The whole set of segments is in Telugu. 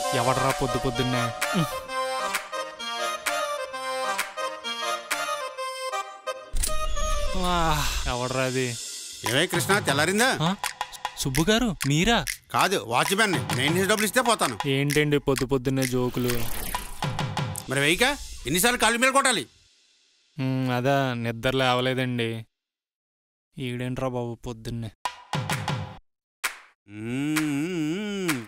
ఎవడరా పొద్దు పొద్దున్నే ఉహ్. వా, ఎవడరా అది ఏవై కృష్ణ తెల్లారిందా ఆ? సుబ్బు గారు మీరా కాదు వాచ్మెన్ మెయింటెనెన్స్ డబ్బులు ఇస్తే పోతాను ఏంటండి పొద్దు పొద్దున్నే జోకులు మరి వెయ్యిక ఎన్నిసార్లు కాళ్ళు మీద కొట్టాలి ఉమ్, అదా నిద్ర లేవలేదండి ఈడేంట్రా బాబు పొద్దున్నే మ్మ్.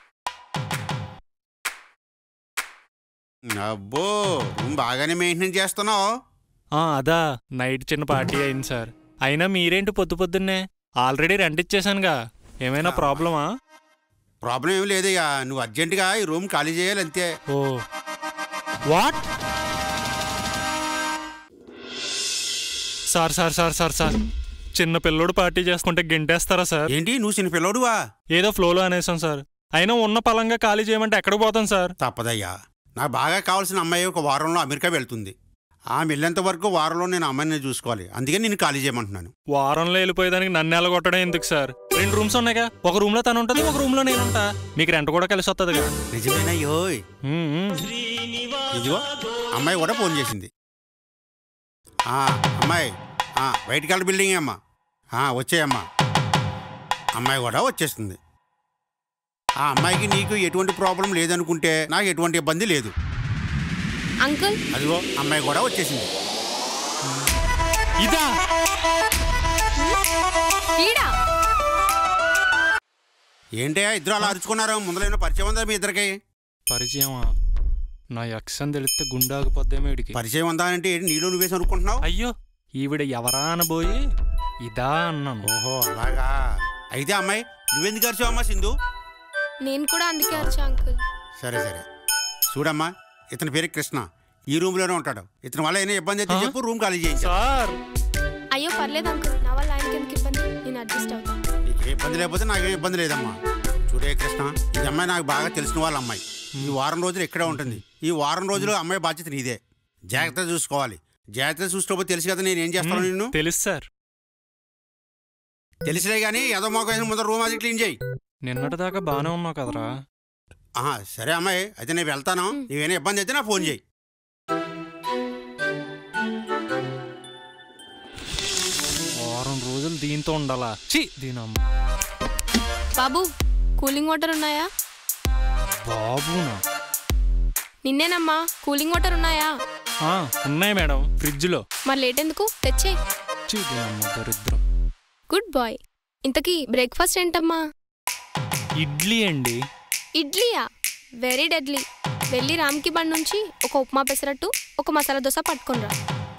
అబ్బో రూమ్ బాగానే మెయింటెనెన్స్ చేస్తున్నావు ఆ, అదా నైట్ చిన్న పార్టీ అయింది సార్ అయినా మీరేంటి పొద్దు పొద్దున్నే ఆల్రెడీ రెంట్ ఇచ్చేసానుగా ఏమైనా ప్రాబ్లమా ప్రాబ్లం ఏం లేదయ్యా నువ్వు అర్జెంటుగా ఈ రూమ్ ఖాళీ చేయాలి అంతే oh what sir sir sir sir sir చిన్న పిల్లోడు పార్టీ చేసుకుంటే గెంటేస్తారా సార్ ఏంటి నువ్వు చిన్న పిల్లోడువా ఏదో ఫ్లోలో అనేసాం సార్ అయినా ఉన్న పలంగా ఖాళీ చేయమంటే ఎక్కడికి పోతాం సార్ తప్పదయ్యా నాకు బాగా కావాల్సిన అమ్మాయి ఒక వారంలో అమెరికా వెళ్తుంది ఆమె వెళ్ళేంత వరకు వారంలో నేను అమ్మాయిని చూసుకోవాలి అందుకని నేను ఖాళీ చేయమంటున్నాను వారంలో వెళ్ళిపోయేదానికి నన్ను ఎలగొట్టడం ఎందుకు సార్ రెండు రూమ్స్ ఉన్నాయిగా ఒక రూమ్ లో తను ఉంటుంది ఒక రూమ్ లో నేను ఉంటా మీకు రెంట్ కూడా కలిసి వస్తుందిగా నిజమేనయ్యోయ్ ఉమ్, ఉమ్. ఇదిగో అమ్మాయి కూడా ఫోన్ చేసింది ఆ, అమ్మాయి ఆ, వైట్ కలర్ బిల్డింగ్ అమ్మా ఆ, వచ్చేయమ్మా అమ్మాయి కూడా వచ్చేస్తుంది ఆ అమ్మాయికి నీకు ఎటువంటి ప్రాబ్లం లేదనుకుంటే నాకు ఎటువంటి ఇబ్బంది లేదు అంకుల్ అదిగో అమ్మాయి కూడా వచ్చేసింది ఇదా ఈడా ఏంటే ఇద్దరు అలా అరుచుకున్నారు ముందరైన పరిచయం ఉందా మీ ఇద్దరికి పరిచయమా నా యక్ష అని తెలిస్తే గుండాగిపోద్దేమో వీడికి పరిచయం ఉందా అంటే ఏంటి నీలో నువ్వేసి అనుకుంటున్నావు అయ్యో ఈవిడ ఎవరా అనబోయి ఇదా అన్నాను ఓహో అలాగా అయితే అమ్మాయి నువ్వెందుకు అరిచావు అమ్మా సింధు నేను కూడా అందుకే వచ్చా అంకుల్ సరే సరే చూడమ్మా ఇతని పేరు కృష్ణ ఈ రూమ్ లోనే ఉంటాడు ఇతని వల్ల ఏమైనా ఇబ్బంది అయితే ఆ? చెప్పు రూమ్ ఖాళీ చేయించా సార్ అయ్యో పర్లేదు అంకుల్ నా వల్ల ఆయనకి ఎందుకు ఇబ్బంది నేను అడ్జస్ట్ అవుతాను నీకు ఏ ఇబ్బంది లేకపోతే నాకేం ఇబ్బంది లేదమ్మా చూడే కృష్ణ ఈ అమ్మాయి నాకు బాగా తెలిసిన వాళ్ళ అమ్మాయి ఈ వారం రోజులు ఇక్కడే ఉంటుంది ఈ వారం రోజులు అమ్మాయి బాధ్యత నీదే జాగ్రత్త చూసుకోవాలి జాగ్రత్త చూసుకోకపోతే తెలుసు కదా నేను ఏం చేస్తాను నిన్ను తెలుసు సార్ తెలిసిలే కానీ ఏదో మోక ముందర రూమ్ అది క్లీన్ చేయి నిన్నటిదాకా బాగానే ఉన్నావు కదరా ఆహా, సరే అమ్మాయి అయితే నేను వెళ్తాను నీవేనా ఇబ్బంది అయితే నా ఫోన్ చేయి వారం రోజులు దీంతో ఉండాలా చి దీనమ్మ బాబు కూలింగ్ వాటర్ ఉన్నాయా బాబునా నిన్నేనమ్మా కూలింగ్ వాటర్ ఉన్నాయా ఆ, ఉన్నాయి మేడం ఫ్రిడ్జ్లో మరి లేట్ ఎందుకు తెచ్చే చి దీనమ్మ దరిద్రం గుడ్ బాయ్ ఇంతకీ బ్రేక్ఫాస్ట్ ఏంటమ్మా ఇడ్లీ అండి ఇడ్లీయా వెరీ డెడ్లీ వెళ్ళి రామ్కి బండ్ నుంచి ఒక ఉప్మా పెసరట్టు ఒక మసాలా దోశ పట్టుకునిరా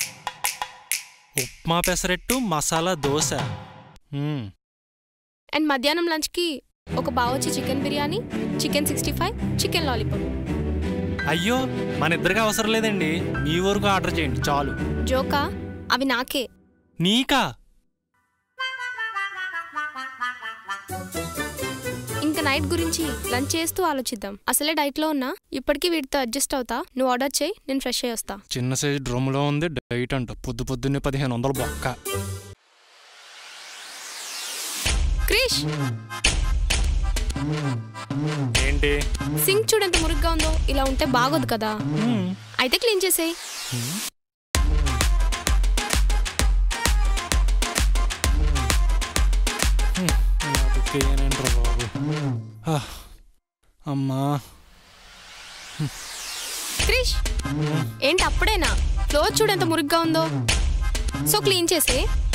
ఉప్మా పెసరట్టు మసాలా దోశ మ్మ్. అండ్ మధ్యాహ్నం లంచ్కి ఒక బావొచ్చి chicken biryani chicken sixty five chicken lollipop అయ్యో మన ఇద్దరికి అవసరం లేదండి మీ వరకు ఆర్డర్ చేయండి చాలు జోకా అవి నాకే నీకా ఇంకా నైట్ గురించి లంచ్ చేస్తూ ఆలోచిద్దాం అసలే డైట్లో ఉన్నా ఇప్పటికీ వీటితో అడ్జస్ట్ అవుతా నువ్వు ఆర్డర్ చేయి నేను ఫ్రెష్ అయ్యి వస్తా చిన్న సైజు డ్రమ్లో ఉంది డైట్ అంట పొద్దు పొద్దున్నే పదిహేను వందలు బొక్క క్రిష్ ఏంటి సింక్ చూడెంత మురుగ్గా ఉందో ఇలా ఉంటే బాగోదు కదా మ్మ్. అయితే క్లీన్ చేసేయ్ ఇలా బుక్ అయ్యానేంట్రా బాబు ఆ, అమ్మా క్రిష్ ఏంటి అప్పుడేనా ఫ్లోర్ చూడెంత మురుగ్గా ఉందో సో క్లీన్ చేసే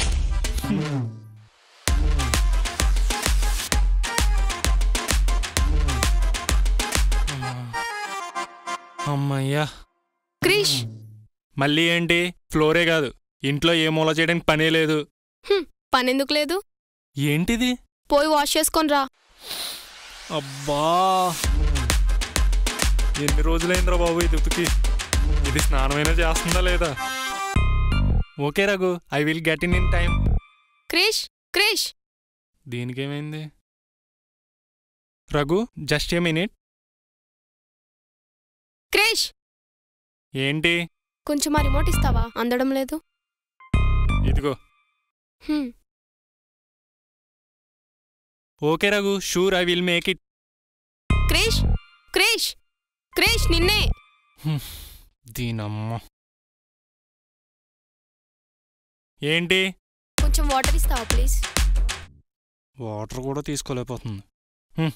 అమ్మయ్యా క్రిష్ మళ్ళీ ఏంటి ఫ్లోరే కాదు ఇంట్లో ఏ మూల చేయడానికి పనే లేదు హ్మ్, పనెందుకు లేదు ఏంటిది పోయి వాష్ చేసుకొని రా అబ్బా ఎన్ని రోజులైందిరా బాబు ఇది ఉతికి ఇది స్నానమైనా చేస్తుందా లేదా okay Raghu I will get in in time Krish Krish దీనికేమైంది Raghu just a minute Krish ఏంటి కొంచెం మా రిమోట్ ఇస్తావా అందడం లేదు ఇదిగో hmm, okay Raghu sure I will make it Krish Krish Krish నిన్నే దీనమ్మ ఏంటి కొంచెం వాటర్ ఇస్తావా ప్లీజ్ వాటర్ కూడా తీసుకోలేకపోతుంది హ్మ్.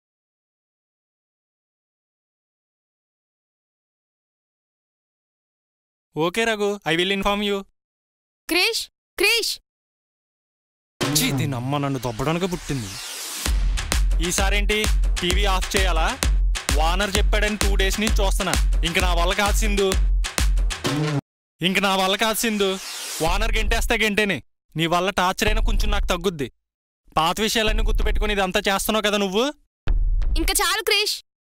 Okay Raghu I will inform you Krish Krish ఛీ, దీని అమ్మ నన్ను దొబ్బడానికి పుట్టింది ఈసారేంటి టీవీ ఆఫ్ చేయాలా వానర్ చెప్పాడని టూ డేస్ నుంచి చూస్తున్నా ఇంక నా వల్ల కాదు సింధు ఇంక నా వల్ల కాదు సింధు వానర్ గెంటేస్తే గెంటేనే నీ వల్ల టార్చర్ అయినా కొంచెం నాకు తగ్గుద్ది పాత విషయాలన్నీ గుర్తుపెట్టుకుని ఇదంతా చేస్తున్నావు కదా నువ్వు ఇంకా చాలు క్రిష్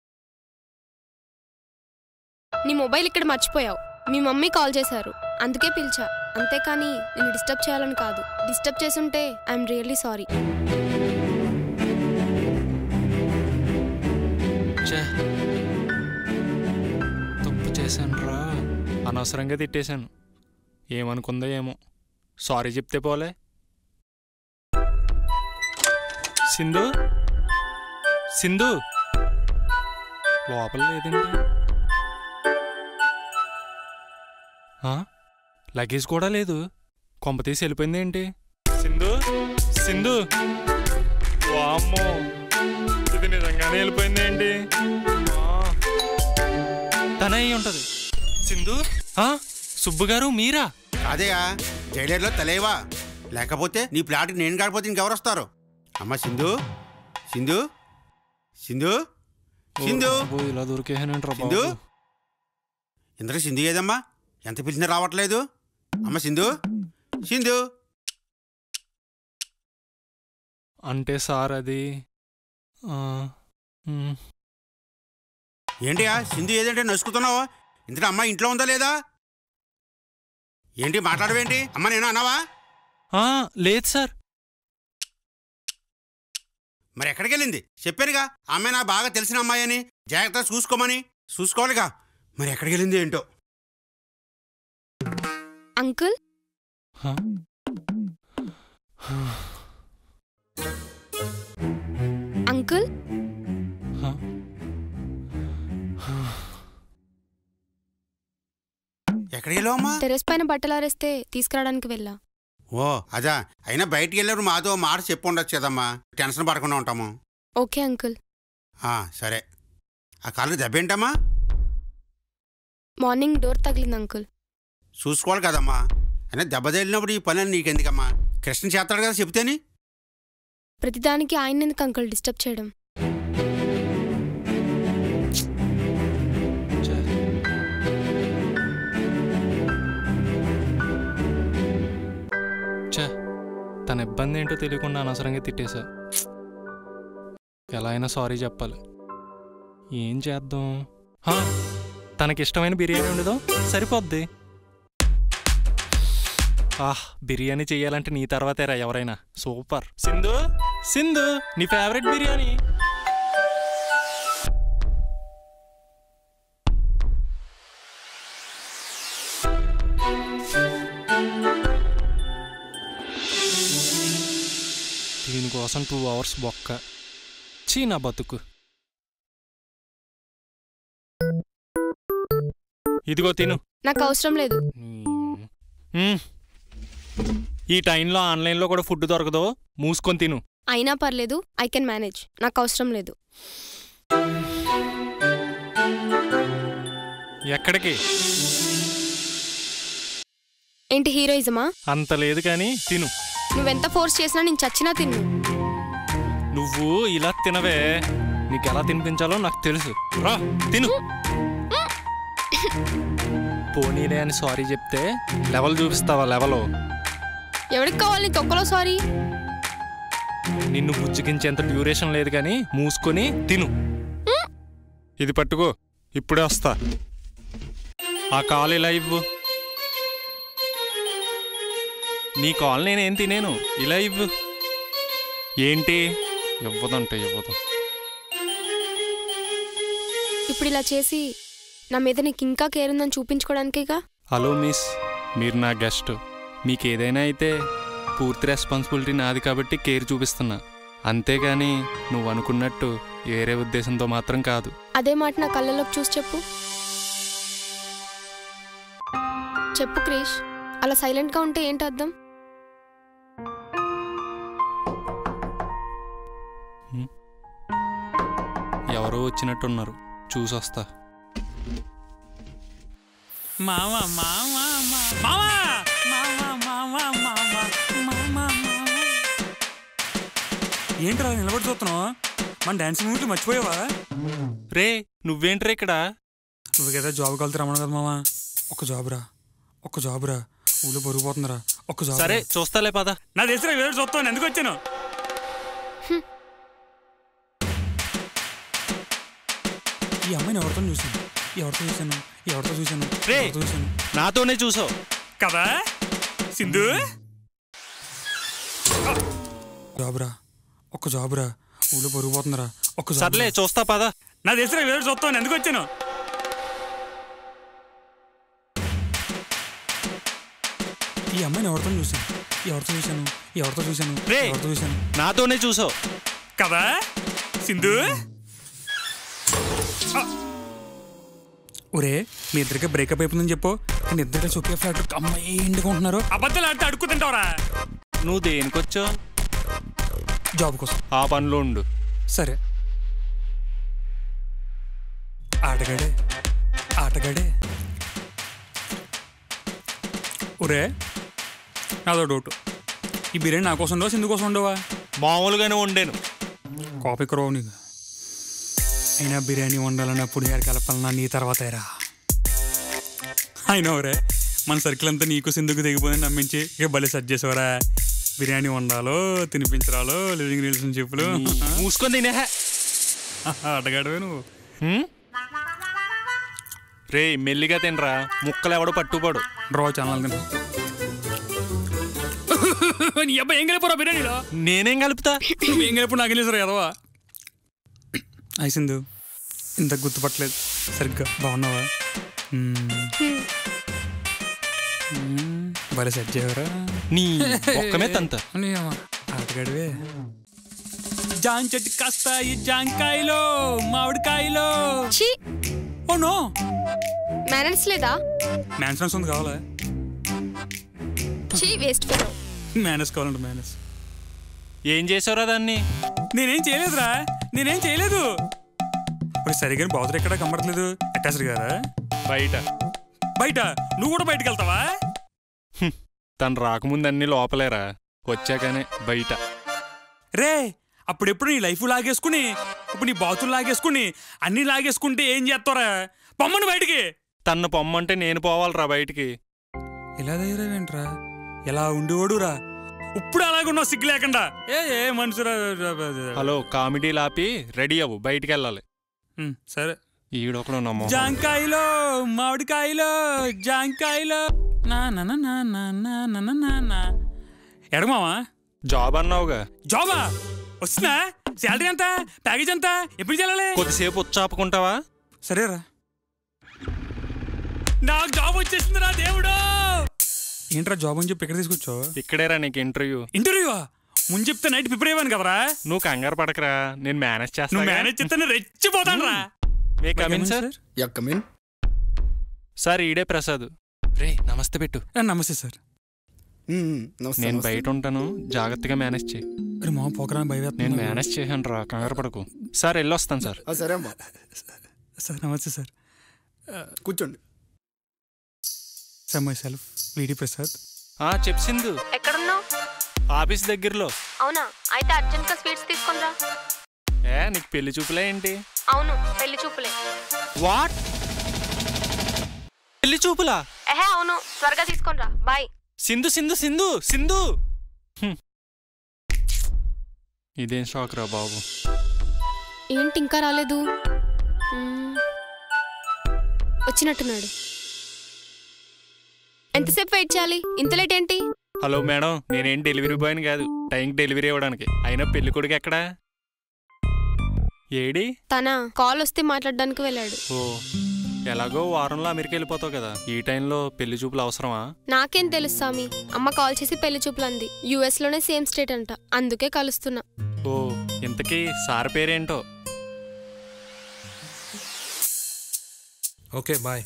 నీ మొబైల్ ఇక్కడ మర్చిపోయావు మీ మమ్మీ కాల్ చేశారు అందుకే పిలిచా అంతేకాని నేను డిస్టర్బ్ చేయాలని కాదు డిస్టర్బ్ చేసుంటే ఐఎమ్ రియల్లీ సారీ ఛే తప్పు చేశాను రా అనవసరంగా తిట్టేశాను ఏమనుకుందో ఏమో సారీ చెప్తే పోలే సింధు సింధు లోపల లేదండి ఆ? లగేజ్ కూడా లేదు కొంప తీసి వెళ్ళిపోయింది ఏంటి సింధు సింధు వామ్మో ఇది నిజంగానే వెళ్ళిపోయింది ఏంటి తనే అయి ఉంటది సింధు ఆ? సుబ్బు గారు మీరా అదేయా జైలర్లో తలేవా లేకపోతే నీ ప్లాట్కి నేను కాకపోతే ఇంకెవరు వస్తారు అమ్మ సింధు సింధు సింధు సింధు అబ్బో, ఇలా దొరికేసానంట్రా సింధు? బాబు ఇంతకు సింధు ఏదమ్మా ఎంత పిలిచినా రావట్లేదు అమ్మ సింధు సింధు అంటే సార్ అది ఆ, మ్, ఏంటియా సింధు ఏదంటే నసుకుతున్నావు ఇంతటి అమ్మ ఇంట్లో ఉందా లేదా ఏంటి మాట్లాడవేంటి అమ్మ నేను అన్నావా ఆ, లేదు సార్ మరి ఎక్కడికి వెళ్ళింది చెప్పానుగా అమ్మాయి నాకు బాగా తెలిసిన అమ్మాయి అని జాగ్రత్తగా చూసుకోమని చూసుకోవాలిగా మరి ఎక్కడికి వెళ్ళింది ఏంటో అంకుల్ హ? అంకుల్ హ? ఎక్కడికి వెళ్ళావు అమ్మా టెరెస్ పైన బట్టలు ఆరేస్తే తీసుకురావడానికి వెళ్ళా ఓ అదా అయినా బయటికి వెళ్ళారు మాతో మాట చెప్పు ఉండొచ్చు కదమ్మా టెన్షన్ పడకుండా ఉంటాము ఓకే అంకుల్ ఆ, సరే ఆ కాళ్ళు దెబ్బేంటమ్మా మార్నింగ్ డోర్ తగిలింది అంకుల్ చూసుకోవాలి కదమ్మా అయినా దెబ్బ తగిలినప్పుడు ఈ పని నీకెందుకమ్మా కృష్ణ చేస్తాడు కదా చెప్తేని ప్రతిదానికి ఆయన ఎందుకు అంకుల్ డిస్టర్బ్ చేయడం ఛే. ఛే, తన ఇబ్బంది ఏంటో తెలియకుండా అనవసరంగా తిట్టేశా ఎలా అయినా సారీ చెప్పాలి ఏం చేద్దాం హా, తనకిష్టమైన బిర్యానీ ఉండదు సరిపోద్ది ఆహ్ బిర్యానీ చెయ్యాలంటే నీ తర్వాతేరా ఎవరైనా సూపర్ సింధు సింధు నీ ఫేవరెట్ బిర్యానీ దీనికోసం టూ అవర్స్ బొక్క చీ నా బతుకు ఇదిగో తిను నాకు అవసరం లేదు మ్మ్. ఈ టైంలో ఆన్లైన్లో కూడా ఫుడ్ దొరకదు మూసుకొని తిను అయినా పర్లేదు ఐ కెన్ మేనేజ్ నాకు అవసరం లేదు ఎక్కడికి ఏంటి హీరోయిజమా అంత లేదు కానీ తిను నువ్వెంత ఫోర్స్ చేసినా నేను చచ్చినా తిన్ను నువ్వు ఇలా తినవే నీకు ఎలా తినిపించాలో నాకు తెలుసు రా తిను పోనీలే అని సారీ చెప్తే లెవెల్ చూపిస్తావా లెవెల్ ఎవరికి కావాలి నీ తొక్కలో సారీ నిన్ను బుజ్జికించేంత డ్యూరేషన్ లేదు కానీ మూసుకొని తిను ఇది పట్టుకో ఇప్పుడే వస్తా ఆ కాల్ ఇలా ఇవ్వు నీ కాల్ నేనేం తినేను ఇలా ఇవ్వు ఏంటి ఇవ్వదంటే ఇవ్వదు ఇప్పుడు ఇలా చేసి నా మీద నీకు ఇంకా కేర్ ఉందని చూపించుకోవడానికేగా హలో మిస్ మీరు నా గెస్ట్ మీకు ఏదైనా అయితే పూర్తి రెస్పాన్సిబిలిటీ నాది కాబట్టి కేర్ చూపిస్తున్నా అంతేగాని నువ్వు అనుకున్నట్టు వేరే ఉద్దేశంతో మాత్రం కాదు అదే మాట నా కళ్ళలోకి చూసి చెప్పు చెప్పు క్రిష్ అలా సైలెంట్గా ఉంటే ఏంటి అర్థం ఎవరో వచ్చినట్టున్నారు చూసొస్తా మామ మామ మామ మామ మామ మామ మామ మామ ఏంట్రా నిలబడి చూస్తున్నావు మన డాన్స్ మూవీకి మర్చిపోయావా రే నువ్వేంట్రా ఇక్కడ నువ్వు కదా జాబ్కి వెళ్తే రమ్మను కదా మామ ఒక జాబ్ రా ఒక జాబ్ రా ఊళ్ళో బరువు పోతుందిరా ఒక జాబ్ సరే రా. చూస్తాలే పద నా తెలిసిన వేరే చూస్తాను ఎందుకు వచ్చాను ఈ అమ్మాయిని ఎవరితో చూశాను ఎవరితో చూశాను ఎవరితో చూశాను రే. ఎవరితో చూశాను నాతోనే చూసావు కదా సింధు జాబురా ఒక్క జాబురా ఊళ్ళో బరువు పోతుందిరా ఒక్క జాబ్ సర్లే చూస్తా పద నా తెలిసిన వేరే చూస్తాను ఎందుకు వచ్చాను ఈ అమ్మాయిని ఎవరితో చూశాను ఎవరితో చూశాను ఎవరితో చూశాను రే. ఎవరితో చూశాను నాతోనే చూసావు కదా సింధు ఒరే మీ ఇద్దరికి బ్రేకప్ అయిపోయిందని చెప్పు కానీ ఇద్దరు సొకే ఫ్లాట్ అమ్మాయి ఎండుకుంటున్నారు అబద్ధాలు ఆడితే అడుక్కు తింటావరా నువ్వు దేనికొచ్చావు జాబ్ కోసం ఆ పనిలో ఉండు సరే ఆటగాడే ఆటగాడే ఒరే నాదో డౌట్ ఈ బిర్యానీ నా కోసం ఉండవా సింధు కోసం ఉండవా మామూలుగానే వండాను కాపీ కరవ నీకు అయినా బిర్యానీ వండాలన్న పుడిగారు కలపాలన్నా నీ తర్వాతేరా అయినా ఒరే మన సర్కిల్ అంతా నీకు సింధుకు దిగిపోయిందని నమ్మించి ఇక భలే సెట్ చేసేవరా బిర్యానీ వండాలో తినిపించరాలో లివింగ్ రిలేషన్షిప్లు మూసుకొని తినే ఆటగాడవే నువ్వు హ్మ్? రే మెల్లిగా తినరా ముక్కలు ఎవడో పట్టుపడు డ్రా ఛానల్ తిన నీ అబ్బాయి ఏం కలిపారా బిర్యానీలో నేనేం కలుపుతా నువ్వు ఏం కలిపి నాకు తెలియదు ఎదవా ఐసిందు ఇంత గుర్తుపట్టలేదు సరిగ్గా బాగున్నావా మ్మ్. మ్మ్. భలే సెట్ చేయవరా నీ ఒక్కమే తంత నీ అమ్మ, ఆటగాడివే జాన్ చెట్టు కాస్తాయి జాంకాయలో మామిడికాయలో ఛీ ఓ నో మేనర్స్ లేదా మ్యాన్స్ ఉంది కావాలా ఛీ వేస్ట్ ఫెలో మేనేజ్ కావాలంటే మేనేజ్ ఏం చేసావురా దాన్ని నేనేం చేయలేదురా నేనేం చేయలేదు మరి సరిగా బాతులు ఎక్కడ కనబడట్లేదు అటాచ్డ్ కదా బయట బయట నువ్వు కూడా బయటకు వెళ్తావా తను రాకముందు అన్ని లోపలేరా వచ్చాకనే బయట రే అప్పుడెప్పుడు నీ లైఫ్ లాగేసుకుని ఇప్పుడు నీ బాతులు లాగేసుకుని అన్ని లాగేసుకుంటే ఏం చేస్తారా పొమ్మని బయటికి తన్ను పొమ్మంటే నేను పోవాలిరా బయటికి ఇలా ధైర్యమేంట్రా ఎలా ఉండేవాడురా ఇప్పుడు అలాగున్నావు సిగ్గు లేకుండా ఏ ఏ మనుషురా హలో కామెడీ లాపి రెడీ అవ్వు బయటికి వెళ్ళాలి ఉమ్, సరే ఈడొకడు నమ్మో జాంకాయలో మామిడికాయలో జాంకాయలో నా నా నా నా నా నా నా నా నా నా ఎడమావా జాబ్ అన్నావుగా జాబా వస్తుందా శాలరీ ఎంత ప్యాకేజ్ ఎంత ఎప్పుడు చేయాలి కొద్దిసేపు ఉచ్చాపుకుంటావా సరేరా నాకు జాబ్ వచ్చేసిందిరా దేవుడు ఏంట్రా జాబ్ అని చెప్పి ఎక్కడ తీసుకొచ్చావు ఇక్కడేరా నీకు ఇంటర్వ్యూ ఇంటర్వ్యూవా ముందు చెప్తే నైట్ ప్రిపేర్ అయ్యాను కదరా నువ్వు కంగారు పడకరా నేను మేనేజ్ నువ్వు చేస్తాను మేనేజ్ చేస్తే రెచ్చిపోతాను రా మీ come in sir ya come in sir ఈడే ప్రసాద్ రే నమస్తే పెట్టు నమస్తే సార్ నమస్తే నేను నమస్తే. బయట ఉంటాను జాగ్రత్తగా మేనేజ్ చేయి అరే మా పోకరా భయ నేను మేనేజ్ చేశాను రా కంగారు పడకు సార్ వెళ్ళొస్తాను సార్ ఆ, సరే అమ్మా సార్ నమస్తే సార్ కూర్చోండి సార్ మై సెల్ఫ్ విడి ప్రసాద్ ఆ చెప్పు సింధు ఎక్కడున్నావు ఆఫీస్ దగ్గరలో అవునా అయితే అర్జెంట్గా స్వీట్స్ తీసుకొనిరా ఏ నీకు పెళ్లి చూపులే ఏంటి అవును పెళ్లి చూపులే వాట్ పెళ్లి చూపులా ఎహే అవును త్వరగా తీసుకొనిరా బాయ్ సింధు సింధు సింధు సింధు హ్మ్. ఇదేం షాక్ రా బాబు ఏంటి ఇంకా రాలేదు మ్మ్. వచ్చినట్టున్నాడు ఎంతసేపు వెయిట్ చేయాలి ఇంత లేట్ ఏంటి హలో మేడం నేనేం డెలివరీ బాయ్ని కాదు టైంకి డెలివరీ ఇవ్వడానికి అయినా పెళ్లి కొడుకు ఎక్కడా ఏడి తన కాల్ వస్తే మాట్లాడడానికి వెళ్ళాడు ఓ ఎలాగో వారంలో అమెరికా వెళ్ళిపోతావు కదా ఈ టైంలో పెళ్లి చూపులు అవసరమా నాకేం తెలుసు సామి అమ్మ కాల్ చేసి పెళ్లి చూపులు అంది యుఎస్ లోనే సేమ్ స్టేట్ అంట అందుకే కలుస్తున్నా ఓ ఇంతకీ సార్ పేరేంటో okay boy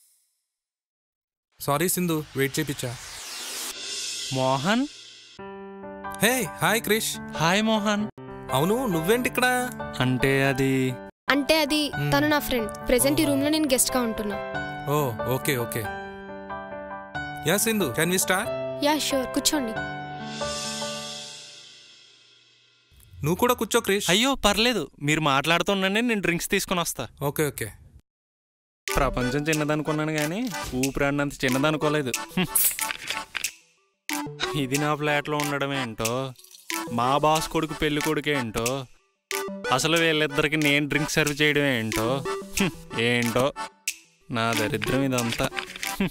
sorry Sindhu wait చేపించా Mohan hey hi Krish hi Mohan అవును నువ్వేంటి ఇక్కడ అంటే అది అంటే అది మ్మ్. తను నా ఫ్రెండ్ ప్రెసెంట్ ఈ రూమ్ లో నేను గెస్ట్ గా ఉంటున్నా oh okay okay ya Sindhu can we start ya sure కూర్చోండి నువ్వు కూడా కూర్చో క్రిష్ అయ్యో పర్లేదు మీరు మాట్లాడుతుండండి నేను డ్రింక్స్ తీసుకుని వస్తా ఓకే ఓకే ప్రపంచం చిన్నదనుకున్నాను కానీ ఊపిరాడినంత చిన్నదనుకోలేదు హ్మ్. ఇది నా ఫ్లాట్లో ఉండడం ఏంటో మా బాస్ కొడుకు పెళ్లి కొడుకు ఏంటో అసలు వీళ్ళిద్దరికి నేను డ్రింక్ సర్వ్ చేయడం ఏంటో హ్మ్. ఏంటో నా దరిద్రం ఇదంతా హ్మ్.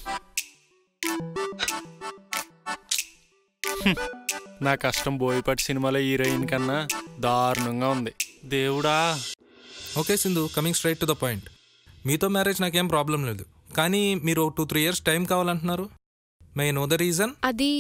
హ్మ్. నా కష్టం బోయపాటి సినిమాలో హీరోయిన్ కన్నా దారుణంగా ఉంది దేవుడా okay Sindhu coming straight to the point మీతో మ్యారేజ్ నాకేం ప్రాబ్లం లేదు కానీ మీరు టూ త్రీ ఇయర్స్ టైం కావాలంటున్నారు మే నో ద రీజన్ అది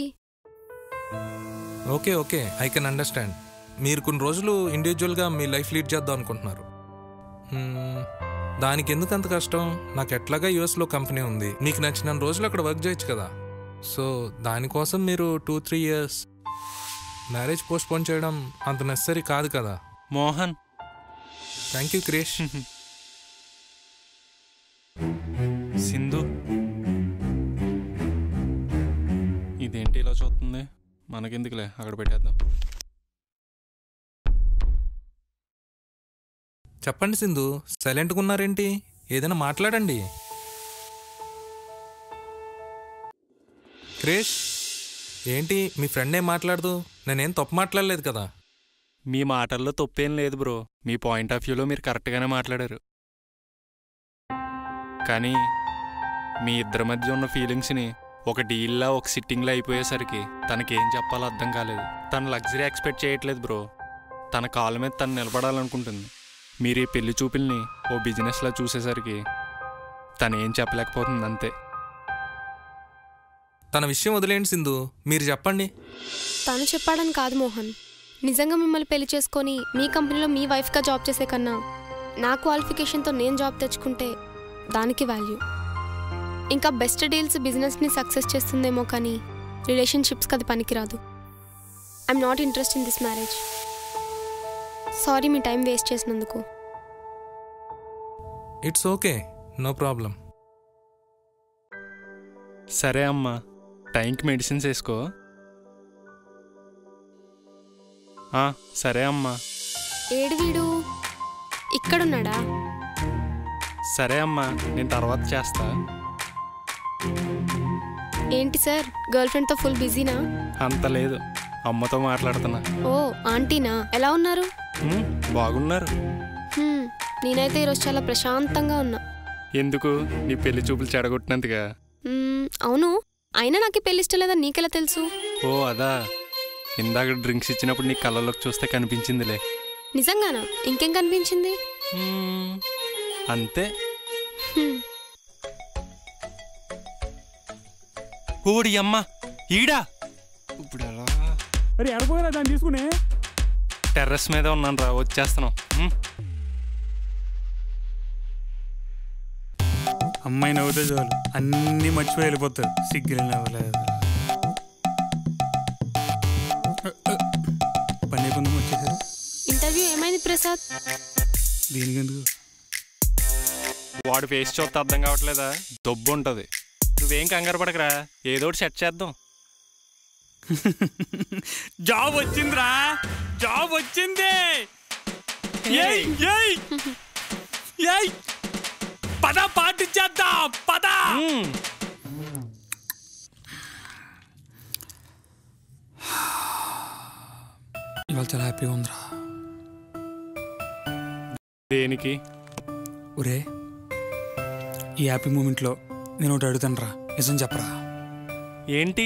okay okay I can understand మీరు కొన్ని రోజులు ఇండివిజువల్గా మీ లైఫ్ లీడ్ చేద్దాం అనుకుంటున్నారు Hmm, దానికి ఎందుకు అంత కష్టం నాకు ఎట్లాగా యూఎస్లో కంపెనీ ఉంది మీకు నచ్చిన రోజులు అక్కడ వర్క్ చేయొచ్చు కదా సో దానికోసం మీరు two three years marriage postpone చేయడం అంత నెసరీ కాదు కదా మోహన్ థ్యాంక్ యూ క్రిష్ సింధు ఇదేంటి ఇలా చూస్తుంది మనకెందుకులే అక్కడ పెట్టేద్దాం చెప్పండి సింధు సైలెంట్గా ఉన్నారేంటి ఏదైనా మాట్లాడండి క్రిష్ ఏంటి మీ ఫ్రెండ్ ఏం మాట్లాడదు నేనేం తప్పు మాట్లాడలేదు కదా మీ మాటల్లో తప్పేం లేదు బ్రో మీ పాయింట్ ఆఫ్ వ్యూలో మీరు కరెక్ట్గానే మాట్లాడారు కానీ మీ ఇద్దరి మధ్య ఉన్న ఫీలింగ్స్ని ఒక డీల్లా ఒక సిట్టింగ్లో అయిపోయేసరికి తనకేం చెప్పాలో అర్థం కాలేదు తన లగ్జరీ ఎక్స్పెక్ట్ చేయట్లేదు బ్రో తన కాళ్ళ మీద తను నిలబడాలనుకుంటుంది మీరు ఈ పెళ్లి చూపుల్ని ఓ బిజినెస్లా చూసేసరికి తను ఏం చెప్పలేకపోతుంది అంతే తన విషయం వదిలేండి సింధు మీరు చెప్పండి తను చెప్పాడని కాదు మోహన్ నిజంగా మిమ్మల్ని పెళ్లి చేసుకొని మీ కంపెనీలో మీ వైఫ్గా జాబ్ చేసే కన్నా నా క్వాలిఫికేషన్తో నేను జాబ్ తెచ్చుకుంటే దానికి వాల్యూ ఇంకా బెస్ట్ డీల్స్ బిజినెస్ని సక్సెస్ చేస్తుందేమో కానీ రిలేషన్షిప్స్కి అది పనికిరాదు I'm not interest in this marriage sorry మీ టైం వేస్ట్ చేసినందుకు ఇట్స్ ఓకే నో ప్రాబ్లం సరే అమ్మా టైంకి మెడిసిన్స్ వేసుకో ఆ, సరే అమ్మా ఏడు వీడు ఇక్కడున్నాడా సరే అమ్మా నేను తర్వాత చేస్తా ఏంటి సార్ గర్ల్ ఫ్రెండ్తో ఫుల్ బిజీనా అంత లేదు అమ్మతో మాట్లాడుతున్నా ఓ ఆంటీనా ఎలా ఉన్నారు ఉమ్, బాగున్నారు హ్మ్, నేనైతే ఈరోజు చాలా ప్రశాంతంగా ఉన్నా ఎందుకు నీ పెళ్లి చూపులు చెడగొట్టినందుగా మ్మ్, అవును అయినా నాకు ఈ పెళ్లి ఇష్టం లేదని నీకెలా తెలుసు ఓ అదా ఇందాక డ్రింక్స్ ఇచ్చినప్పుడు నీ కళ్ళలోకి చూస్తే కనిపించిందిలే నిజంగానా ఇంకేం కనిపించింది ఉమ్, అంతే హ్మ్, ఓడి అమ్మ ఈడా ఇప్పుడు ఎలా అరే ఎడపోయారా దాన్ని తీసుకునే టెర్రస్ మీద ఉన్నాను రా వచ్చేస్తున్నాం ఉమ్. అమ్మాయి నవ్వుతే చాలు అన్నీ మర్చిపోయి వెళ్ళిపోతారు సిగ్గులు నవ్వలేదు పని కొంచెం వచ్చేసారు ఇంటర్వ్యూ ఏమైంది ప్రసాద్ దీనికి ఎందుకు వాడు ఫేస్ చూస్తే అర్థం కావట్లేదా దొబ్బు ఉంటుంది నువ్వేం కంగారు పడకరా ఏదో ఒకటి సెట్ చేద్దాం జాబ్ వచ్చిందిరా జాబ్ వచ్చింది ఏయ్, ఏయ్, ఏయ్. పద పార్టీ చేద్దాం పద ఉమ్. ఇవాళ చాలా హ్యాపీగా ఉందిరా దేనికి ఒరే ఈ హ్యాపీ మూమెంట్లో నేను ఒకటి అడుగుతాను రా నిజం చెప్పరా ఏంటి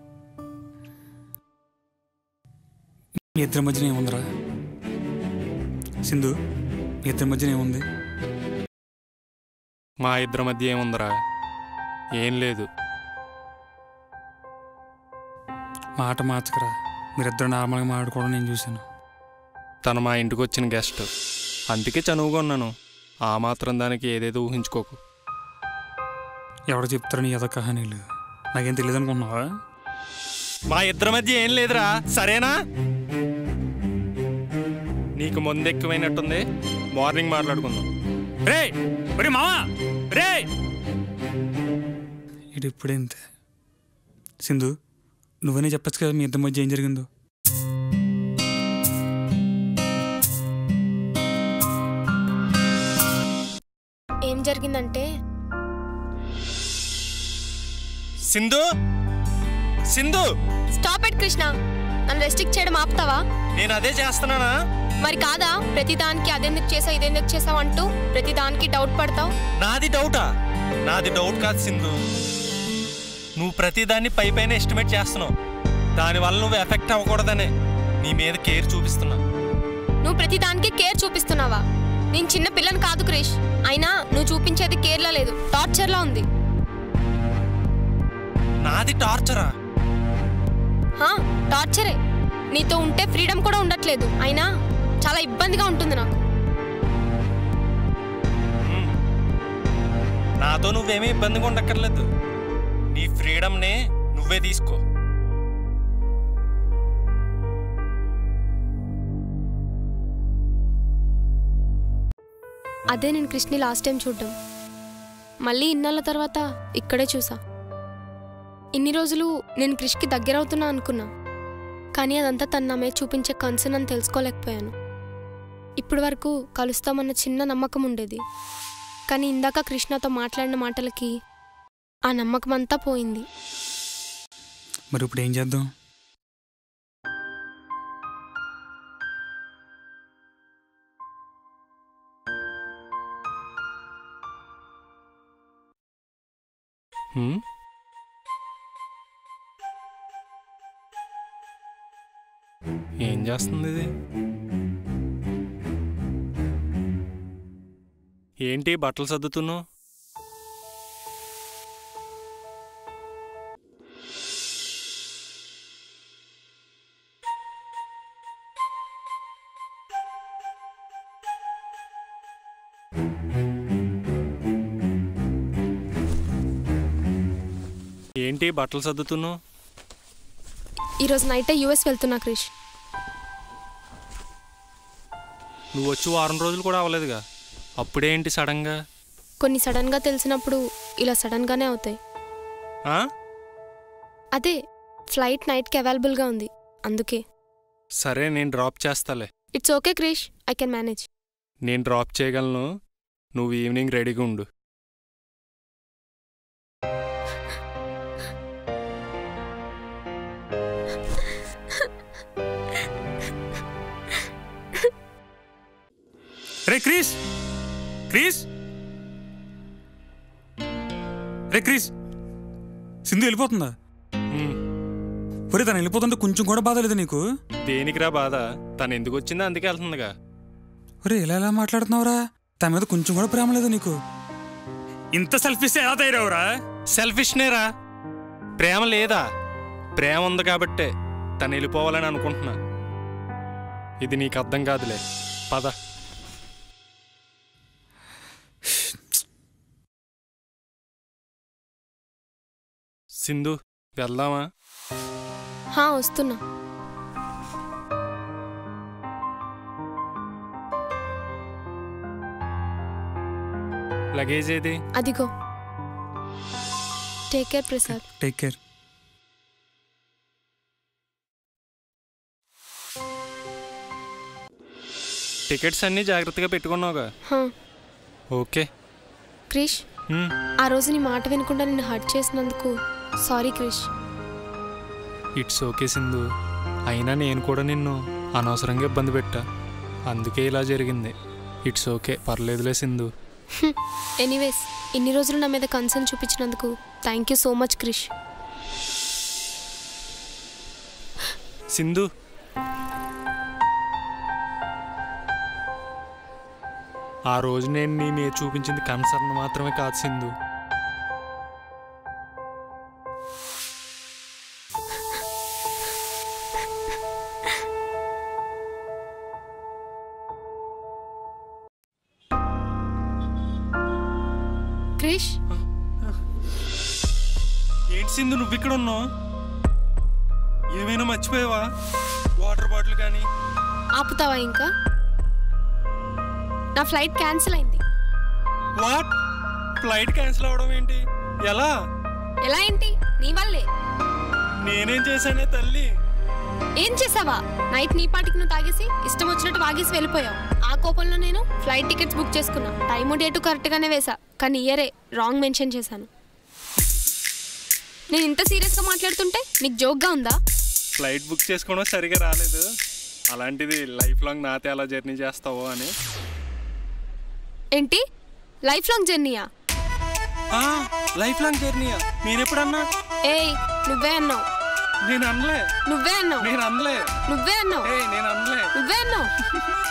మీ ఇద్దరి మధ్యన ఏముందిరా సింధు మీ ఇద్దరి మధ్యన ఏముంది మా ఇద్దరి మధ్య ఏముందరా ఏం లేదు మాట మార్చకరా మీరిద్దరు నార్మల్గా మాట్లాడుకోవడం నేను చూశాను తను మా ఇంటికి వచ్చిన గెస్ట్ అందుకే చనువుగా ఉన్నాను ఆ మాత్రం దానికి ఏదేదో ఊహించుకోకు ఎవడో చెప్తారు నీ ఎద కహానీలు నాకేం తెలియదు అనుకుంటున్నావా మా ఇద్దరి మధ్య ఏం లేదురా సరేనా నీకు ముందు ఎక్కువైనట్టుంది మార్నింగ్ మాట్లాడుకుందాం రే ఒరే మావా రే ఇది ఇప్పుడే ఇంతే సింధు నువ్వనే చెప్పచ్చు కదా మీ ఇద్దరి మధ్య ఏం జరిగిందో ఏం జరిగిందంటే సింధు సింధు స్టాప్ ఎట్ కృష్ణ నన్ను రెస్ట్రిక్ట్ చేయడం ఆపుతావా నేను అదే చేస్తున్నానా మరి కాదా ప్రతిదానికి అదెందుకు చేసావు ఇదెందుకు చేసావు అంటూ ప్రతిదానికి డౌట్ పడతావు నాది డౌటా నాది డౌట్ కాదు సింధు నువ్వు ప్రతిదాన్ని పై పైన ఎస్టిమేట్ చేస్తున్నావు దానివల్ల నువ్వు ఎఫెక్ట్ అవ్వకూడదనే నీ మీద కేర్ చూపిస్తున్నా నువ్వు ప్రతిదానికి కేర్ చూపిస్తున్నావా నేను చిన్న పిల్లని కాదు క్రిష్ అయినా నువ్వు చూపించేది కేర్లా లేదు టార్చర్లా ఉంది నాది టార్చరా హా టార్చరే నీతో ఉంటే ఫ్రీడమ్ కూడా ఉండట్లేదు అయినా చాలా ఇబ్బందిగా ఉంటుంది నాకు మ్మ్. నాతో నువ్వేమీ ఇబ్బందిగా ఉండక్కర్లేదు నీ ఫ్రీడమ్ని నువ్వే తీసుకో అదే నేను కృష్ణని లాస్ట్ టైం చూడ్డం మళ్ళీ ఇన్నాళ్ళ తర్వాత ఇక్కడే చూసా ఇన్ని రోజులు నేను క్రిష్కి దగ్గర అవుతున్నా అనుకున్నా కానీ అదంతా తన నా మీద చూపించే కన్సర్న్ అని తెలుసుకోలేకపోయాను ఇప్పటి వరకు కలుస్తామన్న చిన్న నమ్మకం ఉండేది కానీ ఇందాక కృష్ణతో మాట్లాడిన మాటలకి ఆ నమ్మకం అంతా పోయింది మరి ఇప్పుడు ఏం చేద్దాం హ్మ్? ఏం చేస్తుంది ఇది ఏంటి బట్టలు సర్దుతున్నావు ఏంటి బట్టలు సర్దుతున్నావు ఈరోజు నైటే యూఎస్ వెళ్తున్నా క్రిష్ నువ్వు వచ్చి వారం రోజులు కూడా అవ్వలేదుగా అప్పుడేంటి సడన్గా కొన్ని సడన్గా తెలిసినప్పుడు ఇలా సడన్గానే అవుతాయి ఆ? అదే ఫ్లైట్ నైట్కి అవైలబుల్గా ఉంది అందుకే సరే నేను డ్రాప్ చేస్తాలే it's okay Krish I can manage నేను డ్రాప్ చేయగలను నువ్వు ఈవినింగ్ రెడీగా ఉండు రే క్రీస్ క్రీస్ రే క్రీస్ సింధు వెళ్ళిపోతుందా హ్మ్. ఒరే తను వెళ్ళిపోతుంటే కొంచెం కూడా బాధ లేదు నీకు దేనికిరా బాధ తను ఎందుకు వచ్చిందో అందుకే వెళ్తుందిగా ఒరే ఇలా ఎలా మాట్లాడుతున్నావురా తన మీద కొంచెం కూడా ప్రేమ లేదు నీకు ఇంత సెల్ఫిస్ ఎలా తయారవురా సెల్ఫిష్నేరా ప్రేమ లేదా ప్రేమ ఉంది కాబట్టే తను వెళ్ళిపోవాలని అనుకుంటున్నా ఇది నీకు అర్థం కాదులే పద సింధు వెళ్దామా హా వస్తున్నా లగేజ్ ఏది అదిగో take care Prasad take care tickets అన్నీ జాగ్రత్తగా పెట్టుకున్నావుగా హా ఓకే క్రిష్ హ్మ్. ఆ రోజు నీ మాట వినకుండా నిన్ను హర్ట్ చేసినందుకు sorry Krish it's okay Sindhu అయినా నేను కూడా నిన్ను అనవసరంగా ఇబ్బంది పెట్టా అందుకే ఇలా జరిగింది ఇట్స్ ఓకే పర్లేదులే సింధు ఎనీవేస్ ఇన్ని రోజులు నా మీద కన్సర్న్ చూపించినందుకు thank you so much Krish Sindhu ఆ రోజు నేను నీ మీద చూపించింది కన్సర్న్ మాత్రమే కాదు సింధు క్రిష్ ఏంటి సింధు నువ్వు ఇక్కడ ఉన్నావు ఏమైనా మర్చిపోయావా వాటర్ బాటిల్ కానీ ఆపుతావా ఇంకా నా ఫ్లైట్ క్యాన్సిల్ అయింది వాట్ ఫ్లైట్ క్యాన్సిల్ అవడం ఏంటి ఎలా ఎలా ఏంటి నీ వల్లే నేనేం చేశానే తల్లి ఏం చేసావా నైట్ నీ పాటికి నువ్వు తాగేసి ఇష్టం వచ్చినట్టు వాగేసి వెళ్ళిపోయావు ఆ కోపంలో నేను ఫ్లైట్ టికెట్స్ బుక్ చేసుకున్నా టైము డేటు కరెక్ట్గానే వేసా కానీ ఇయరే రాంగ్ మెన్షన్ చేశాను నేను ఇంత సీరియస్గా మాట్లాడుతుంటే నీకు జోక్గా ఉందా ఫ్లైట్ బుక్ చేసుకోవడం సరిగా రాలేదు అలాంటిది లైఫ్ లాంగ్ నాతో ఎలా జర్నీ చేస్తావో అని ఏంటి లైఫ్ లాంగ్ జర్నీయా లైఫ్ లాంగ్ జర్నీయా నేనెప్పుడన్నా ఏయ్ నువ్వే అన్నావు నేను అనలే నువ్వే అన్నావు నేను అనలే నువ్వే అన్నావు ఏ నేను అనలే నువ్వే అన్నావు